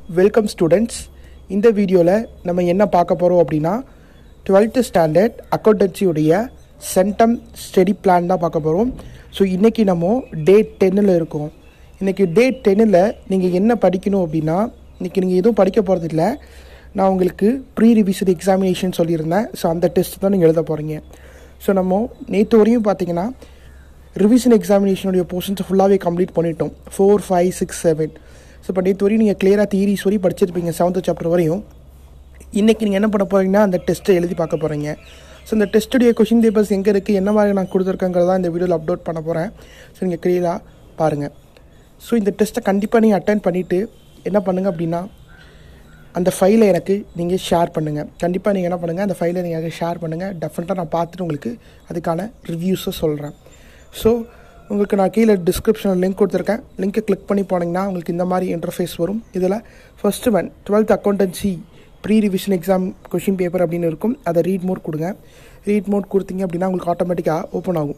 welcome students இந்த வீடியோவில் நம்ம என்ன பார்க்க போகிறோம் அப்படின்னா டுவெல்த்து ஸ்டாண்டர்ட் அக்கௌண்டன்சியுடைய சென்டம் ஸ்டடி பிளான் தான் பார்க்க போகிறோம் ஸோ இன்றைக்கி நம்ம டே டென்னில் இருக்கோம் இன்றைக்கி டே டென்னில் நீங்கள் என்ன படிக்கணும் அப்படின்னா இன்றைக்கி நீங்கள் எதுவும் படிக்க போகிறது இல்லை நான் உங்களுக்கு ப்ரீ ரிவிஷன் எக்ஸாமினேஷன் சொல்லியிருந்தேன் ஸோ அந்த டெஸ்ட் தான் நீங்கள் எழுத போகிறீங்க ஸோ நம்ம நேற்று வரையும் பார்த்தீங்கன்னா ரிவிஷன் எக்ஸாமினேஷனுடைய போர்ஷன்ஸை ஃபுல்லாகவே கம்ப்ளீட் பண்ணிட்டோம் four five six seven so இப்போ நேற்று வரையும் நீங்கள் கிளியராக தியரிஸ் வரையும் படிச்சிருப்பீங்க செவன்த் சாப்டர் வரையும் இன்றைக்கி நீங்கள் என்ன பண்ண போகிறீங்கன்னா அந்த டெஸ்ட்டை எழுதி பார்க்க போகிறீங்க ஸோ இந்த டெஸ்ட்டுடைய கொஷின் பேப்பர்ஸ் எங்கே இருக்குது என்ன மாதிரி நான் கொடுத்துருக்கேங்கிறதா இந்த வீடியோவில் அப்லோட் பண்ண போகிறேன் ஸோ நீங்கள் கிளியராக பாருங்கள் ஸோ இந்த டெஸ்ட்டை கண்டிப்பாக நீங்கள் அட்டன் பண்ணிவிட்டு என்ன பண்ணுங்கள் அப்படின்னா அந்த ஃபைலை எனக்கு நீங்கள் ஷேர் பண்ணுங்கள் கண்டிப்பாக நீங்கள் என்ன பண்ணுங்கள் அந்த ஃபைலை நீங்கள் எனக்கு ஷேர் பண்ணுங்கள் டெஃபினட்டாக நான் பார்த்துட்டு உங்களுக்கு அதுக்கான ரிவ்யூஸை சொல்கிறேன் ஸோ உங்களுக்கு நான் கீழே டிஸ்கிரிப்ஷனில் லிங்க் கொடுத்துருக்கேன் லிங்க்கை கிளிக் பண்ணி போனீங்கன்னா உங்களுக்கு இந்த மாதிரி இன்டர்ஃபேஸ் வரும் இதில் first one twelfth accountancy pre revision exam question paper அப்படின்னு இருக்கும் அதை ரீட் மோட் கொடுங்க ரீட் மோட் கொடுத்தீங்க அப்படின்னா உங்களுக்கு ஆட்டோமேட்டிக்காக ஓப்பன் ஆகும்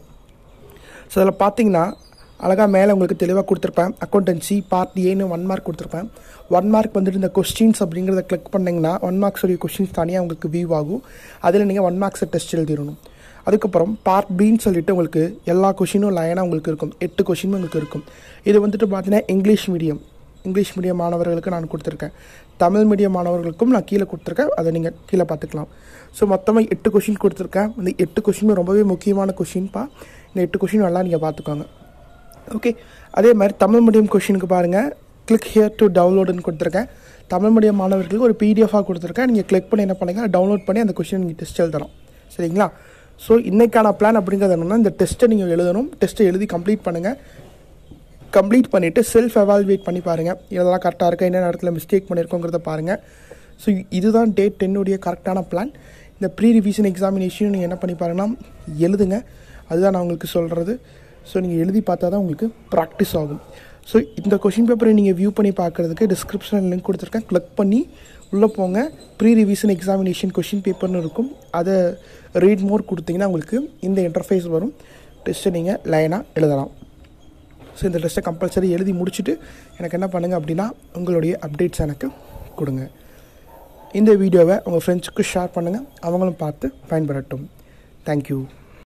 ஸோ அதில் பார்த்தீங்கன்னா அழகாக மேலே உங்களுக்கு தெளிவாக கொடுத்துருப்பேன் அக்கௌண்டன்சி பார்ட் ஏன்னு ஒன் மார்க் கொடுத்துருப்பேன் ஒன் மார்க் வந்துட்டு இந்த கொஸ்டின்ஸ் அப்படிங்கிறத கிளிக் பண்ணிங்கன்னா ஒன் மார்க்ஸ் உடைய கொஸ்டின்ஸ் தனியாக உங்களுக்கு வியூ ஆகும் அதில் நீங்கள் ஒன் மார்க்ஸை டெஸ்ட் எழுதிடணும் அதுக்கப்புறம் பார்ட் பின்னு சொல்லிட்டு உங்களுக்கு எல்லா கொஷினும் லைனாக உங்களுக்கு இருக்கும் எட்டு கொஷினும் உங்களுக்கு இருக்கும் இது வந்துட்டு பார்த்தீங்கன்னா இங்கிலீஷ் மீடியம் இங்கிலீஷ் மீடியம் மாணவர்களுக்கு நான் கொடுத்துருக்கேன் தமிழ் மீடியம் மாணவர்களுக்கும் நான் கீழே கொடுத்துருக்கேன் அதை நீங்கள் கீழே பார்த்துக்கலாம் ஸோ மொத்தமாக எட்டு கொஷின் கொடுத்துருக்கேன் இந்த எட்டு கொஷினும் ரொம்பவே முக்கியமான கொஷின்ப்பா இந்த எட்டு கொஷின் நல்லா நீங்கள் பார்த்துக்கோங்க ஓகே அதே மாதிரி தமிழ் மீடியம் கொஷினுக்கு பாருங்கள் கிளிக் ஹியர் டு டவுன்லோடுன்னு கொடுத்துருக்கேன் தமிழ் மீடியம் மாணவர்களுக்கு ஒரு பிடிஎஃபாக கொடுத்துருக்கேன் நீங்கள் கிளிக் பண்ணி என்ன பண்ணுங்கள் டவுன்லோட் பண்ணி அந்த கொஷின் நீங்கள் டெஸ்ட் எழுதலாம் சரிங்களா ஸோ இன்றைக்கான பிளான் அப்படிங்கிறது என்னென்னா இந்த டெஸ்ட்டை நீங்கள் எழுதணும் டெஸ்ட்டை எழுதி கம்ப்ளீட் பண்ணுங்கள் கம்ப்ளீட் பண்ணிவிட்டு செல்ஃப் எவால்வேட் பண்ணி பாருங்கள் இதெல்லாம் கரெக்டாக இருக்கா என்ன இடத்துல மிஸ்டேக் பண்ணியிருக்கோங்கிறத பாருங்கள் ஸோ இதுதான் டேட் டென்னுடைய கரெக்டான பிளான் இந்த ப்ரீ ரிவிஷன் எக்ஸாமினேஷன் நீங்கள் என்ன பண்ணி பாருங்கன்னா எழுதுங்க அதுதான் நான் உங்களுக்கு சொல்கிறது ஸோ நீங்கள் எழுதி பார்த்தா தான் உங்களுக்கு ப்ராக்டிஸ் ஆகும் ஸோ இந்த கொஷின் பேப்பரை நீங்கள் வியூ பண்ணி பார்க்குறதுக்கு டிஸ்கிரிப்ஷனில் லிங்க் கொடுத்துருக்கேன் கிளிக் பண்ணி உள்ளே போங்க ப்ரீ ரிவிஷன் எக்ஸாமினேஷன் கொஷின் பேப்பர்னு இருக்கும் அதை ரீட் மோர் கொடுத்தீங்கன்னா உங்களுக்கு இந்த இன்டர்ஃபேஸ் வரும் டெஸ்ட்டை நீங்கள் லைனாக எழுதலாம் ஸோ இந்த டெஸ்ட்டை கம்பல்சரி எழுதி முடிச்சுட்டு எனக்கு என்ன பண்ணுங்கள் அப்படின்னா உங்களுடைய அப்டேட்ஸ் எனக்கு கொடுங்க இந்த வீடியோவை உங்கள் ஃப்ரெண்ட்ஸுக்கு ஷேர் பண்ணுங்கள் அவங்களும் பார்த்து பயன்பெறட்டும் தேங்க்யூ